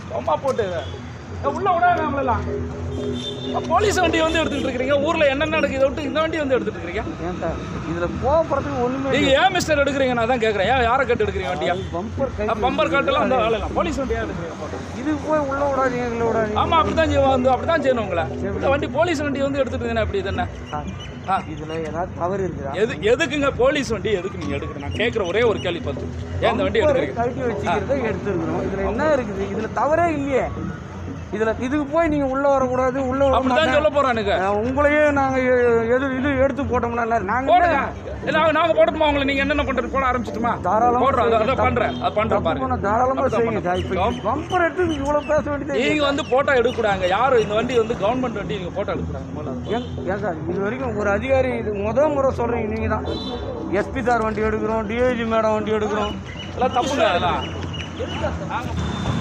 சும்மா போட்டு ஏன் உள்ள விடாங்க நம்மளெல்லாம் போலீஸ் வண்டி வந்து எடுத்துட்டு இருக்கீங்க ஊர்ல என்னென்ன நடக்குது இதை விட்டு இந்த வண்டி வந்து எடுத்துட்டு இருக்கீங்க ஏன் சார் இதுல கோவப்படுறதுக்கு ஒண்ணுமே நீங்க ஏன் மிஸ்டர் எடுக்கிறீங்க நான் தான் கேட்கறேன் ஏன் யாரை கட்டு எடுக்கிறீங்க வண்டியா பம்பர் கை பம்பர் காட்டெல்லாம் அந்த வேலை இல்லை போலீஸ் வண்டியா எடுக்கிறீங்க போட்டு. இது போய் உள்ள விடாதீங்க இதுல விடாதீங்க ஆமா அப்படிதான் செய்வோம் வந்து அப்படிதான் செய்யணும் உங்களை இந்த வண்டி போலீஸ் வண்டி வந்து எடுத்துட்டு இருந்தேன் அப்படி இது என்ன சார், ஆ. இதுல ஏதாவது தவறு இருக்குதா எது எதுக்குங்க போலீஸ் வண்டி எதுக்கு நீங்க எடுக்கிறீங்க நான் கேட்குற ஒரே ஒரு கேள்வி பார்த்து ஏன் இந்த வண்டி பம்பர் எடுக்கிறீங்க கழட்டி வச்சுக்கிறத எடுத்துருக்கணும் இதுல என்ன இருக்குது இதுல தவறே இல்லையே இதுல இதுக்கு போய் நீங்க உள்ள வரக்கூடாது உள்ள விட அப்படிதான் மாட்டேன். சொல்ல போறானுங்க அஹ் உங்களையே நாங்க எ- எது இது எடுத்து போட்டோம்னா என்ன? நாங்க போடுங்க என்ன? இல்ல நாங்க- நாங்க போட்டுமா உங்களை நீங்க என்னென்ன பண்றது போட ஆரம்பிச்சிட்டுமா தாராளமா போடுறோம் அதை- அதை செய்யுங்க. பண்றேன் அதை பண்றேன் தப்பு பாருங்க பண்ணா தாராளமா அப்படிதான் செய்யுங்க சார். இப்ப பண்ணணும். பம்பர் எடுத்து இவ்வளவு பேச வேண்டியது நீங்க வந்து போட்டோ எடுக்கூடாங்க யாரும் இந்த வண்டி வந்து கவர்மெண்ட் வண்டி நீங்க போட்டோ எடுக்கூடாங்க முதல்ல அதை ஏன் ஏன் சார் இது வரைக்கும் ஒரு அதிகாரி இது முத முறை சொல்றீங்க நீங்க தான் எஸ்பி சார் வண்டி எடுக்கிறோம் டிஐஜி மேடம் வண்டி எடுக்கிறோம் அதெல்லாம் தப்புங்க அதெல்லாம் நாங்க-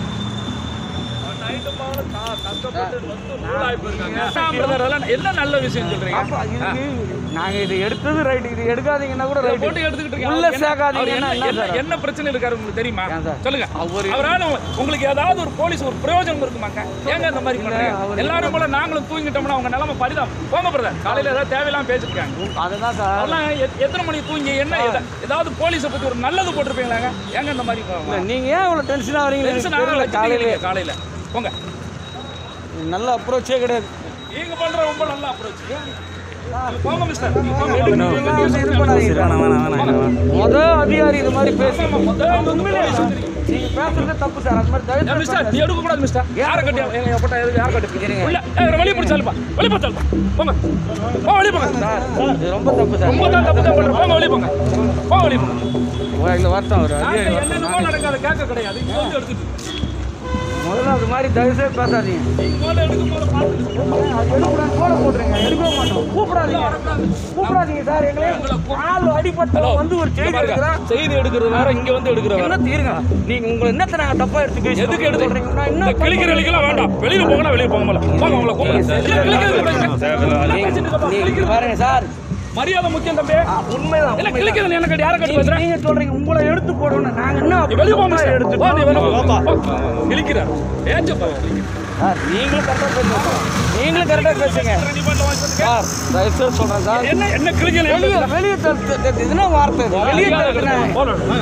நைட்டு பகலு கா- கஷ்டப்பட்டு வந்து நூலாகி போயிருக்காங்க. ஆமா, brother, அதெல்லாம் என்ன நல்ல விஷயம் சொல்றீங்க அப்ப இதுக்கு நாங்க இது எடுத்தது ரைட் இது எடுக்காதீங்கன்னா கூட இதை ரைட் போட்டு எடுத்துக்கிட்டு இருக்கீங்க. உள்ள அவர் என்ன- சேர்க்காதீங்கன்னா அவர் என்ன- என்ன என்ன- சார்? என்ன பிரச்சனை இருக்காரு உங்களுக்கு தெரியுமா ஏன் சார்? சொல்லுங்க அவரு- அவரால உங்களுக்கு ஏதாவது ஒரு போலீஸ் ஒரு பிரயோஜனம் இருக்குமாங்க ஏங்க இந்த மாதிரி பண்றீங்க அவரு- எல்லாரும் போல நாங்களும் தூங்கிட்டோம்னா அவங்க நிலைமை பரிதாபம் போங்க பிரதர் காலையில ஏதாவது தேவையில்லாம பேசிருக்காங்க அதுதான் சார் அதெல்லாம் எத்- எத்தனை மணிக்கு தூங்கி என்ன எத- ஏதாவது போலீஸை பத்தி ஒரு நல்லது போட்டிருப்பீங்களாங்க ஏங்க இந்த மாதிரி இல்ல, நீங்க ஏன் இவ்வளவு டென்ஷன் ஆகிறீங்க டென்ஷன் ஆகல காலையில காலையில போங்க நல்ல அப்ரோச்சே கிடையாது நீங்க பண்ற ரொம்ப நல்ல அப்ரோச் போங்க மிஸ்டர் நீங்க போங்க. இதெல்லாம் வந்து இது பண்ணாதீங்க. முத அதிகாரி இது மாதிரி பேசி முதல்ல வந்து police வந்து- நீங்க பேசுறது தப்பு சார் அது மாதிரி தயவு ஏன் செய்து மிஸ்டர் நீ எடுக்க கூடாது மிஸ்டர் யாரை கட்டி எங்க போட்டா எதுக்கு யாரை கட்டி உள்ள ஏய், வெளிய போய் சாலுப்பா வெளிய போய் சாலுப்பா போங்க போ வெளிய போங்க சார், இது ரொம்ப தப்பு சார் ரொம்ப தான் தப்பு தான் பண்றேன் போங்க வெளிய போங்க போங்க வெளிய போங்க இந்த வருத்தம் ஒரு அதிகாரி நாங்க வரட்டும். என்னென்னமோ நடக்காத கேட்க கிடையாது இங்க வந்து எடுத்துட்டு முதல்ல அது மாதிரி தயவு செய்து பேசாதீங்க நீங்க முதல்ல எடுக்கும் போது பார்த்துட்டு அது எடுக்கூடாது போட போட்டுருங்க எடுக்கவே மாட்டோம் கூப்பிடாதீங்க கூப்பிடாதீங்க சார் எங்களே கால் அடிபட்ட வந்து ஒரு செய்தி பாருங்க, எடுக்கிறேன் செய்தி எடுக்கிறது வேற இங்க வந்து எடுக்கிறது வேற என்ன தீருங்க நீங்க உங்களை என்னத்த நாங்க தப்பா எடுத்து பேசி எதுக்கு எடுத்து சொல்றீங்க நான் இந்த என்ன கிளிக்கிற வலிக்கெல்லாம் வேண்டாம் வெளியில போங்கனா வெளிய போங்க போல போங்க உங்களை கூப்பிடுறேன் இல்ல, கிழிக்கிறது பிரச்சனை. இல்ல, பேசிட்டு இருக்கப்பா, நீங்க கிழிக்கிறது. பாருங்க சார் மரியாதை முக்கியம் தம்பி ஆ, உண்மைதான் இல்ல உண்மைதான். கிழிக்கிறது என்ன கட்டி யாரை கட்டி நீங்க- பேசுறேன் நீங்க சொல்றீங்க உங்களை எடுத்து போடணும் நாங்க என்ன நீ வெளிய போ தப்பா மிஸ்டர். எடுத்து போ, நீ வெளிய போ. போடணும்? போ. கிழிக்கிறார். ஏஞ்சு பாரு, கிழிக்கிறார். சார் நீங்களும் கரெக்டா பேசுங்க நீங்களும் கரெக்டா பேசுங்க நீ பாட்டுல வாங்கி போட்டுக்க. சார் தயவு செய்து சொல்றேன் சார் என்ன என்ன கிழிக்கல வெளியே வெளியே தடுத்து இதுனா வார்த்தை இது. வெளியே தடுக்கிறேன்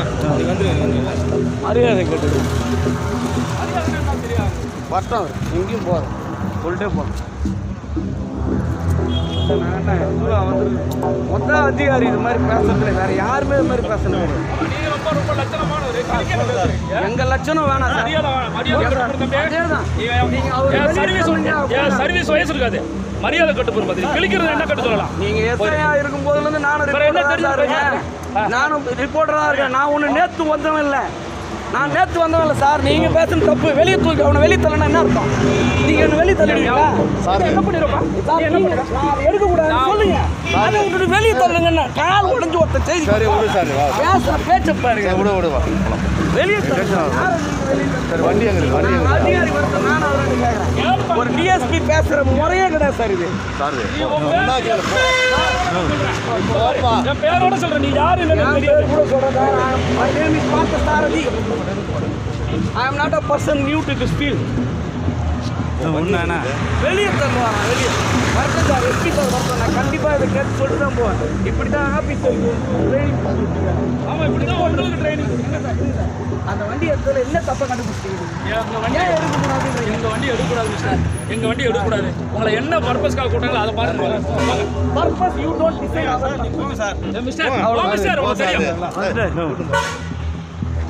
மரியாதை கேட்டது பட்டம் அவர். எங்கேயும் போகிறோம் சொல்லிட்டே போகிறோம் மொத்த அதிகாரி இது மாதிரி பேசுறதுல வேற யாருமே இது மாதிரி பேசணும் நீங்க ரொம்ப ரொம்ப லட்சணமானவரு. கிழிக்கல பேசுறீங்க. எங்க லட்சணம் வேணாம் சார் மரியாதை வா- மரியாதை கட்டுப்படு தம்பி. அதேதான். நீங்க- நீங்க அவர் என் வெளிய சர்வீஸ் சொன்னீங்க என் அப்படின்னா- சர்வீஸ் வயசு இருக்காது மரியாதை கட்டுப்படும் பாத்தீங்க கிழிக்கிறது என்ன கட்டு சொல்லலாம் நீங்க எஸ்ஐயா இருக்கும் போதுல இருந்து நானும் வேற என்ன ரிப்போர்ட்டரா தான் தெரியும் இருக்கேன் நானும் ரிப்போர்ட்டரா தான் இருக்கேன் நான் ஒண்ணு நேத்து வந்தவன் இல்ல நான் நேத்து வந்தவன் இல்ல சார் நீங்க பேசுறது தப்பு வெளியே தூக்கி அவனை வெளியே தள்ளனா என்ன அர்த்தம் நீங்க என்ன வெளியே தள்ளிடுவீங்களா என்ன பண்ணிருப்பா சார், நீங்க நான் அதை எடுக்கக்கூடாது சொல்லுங்க அதை விட்டுட்டு வெளியே தள்ளுங்கண்ணா கால் உடைஞ்சு ஒருத்த செய்தி சரி விடு சார் வா பேசுற பேச்ச பாருங்க விடு விடு வா வெளியே தள்ளுங்க யாரை நீங்க வெளியே தள்ளுங்க? சரி வண்டி எங்க இருக்கு வண்டி எங்க நான் இருக்கு அதிகாரி வரட்டும், நான் அவரை கேட்கறேன் ஒரு டிஎஸ்பி பேசுற முறையே கிடையாது சார் இது சார் உன் பேர் என் பேரோட சொல்றேன் நீ யாரு என் என்ன தெரியாது பேர் கூட சொல்றதா my name is Partha Sarathi. I am not a person new to this field. வெளியே தருவாங்க வெளியே வரட்டும் சார் எஸ்பி சார் வரட்டும் நான் கண்டிப்பாக இதை கேட்டு சொல்லிட்டு தான் போவேன் இப்படி தான் ஆஃபீஸருக்கு ட்ரைனிங் ஆமா இப்படிதான் உங்களுக்கு ட்ரைனிங் அந்த வண்டி எடுத்ததில் என்ன தப்பை கண்டுபிடிச்சிங்க எங்க வண்டி ஏன் எடுக்கக்கூடாது எங்க வண்டி எடுக்கக்கூடாது மிஸ்டர் எங்க வண்டி எடுக்கக்கூடாது உங்களை என்ன பர்பஸ்க்காக கூட்டாங்களோ அதை பாருங்க purpose you don't decide mister ஓ மிஸ்டர் உங்களுக்கு தெரியும் சார்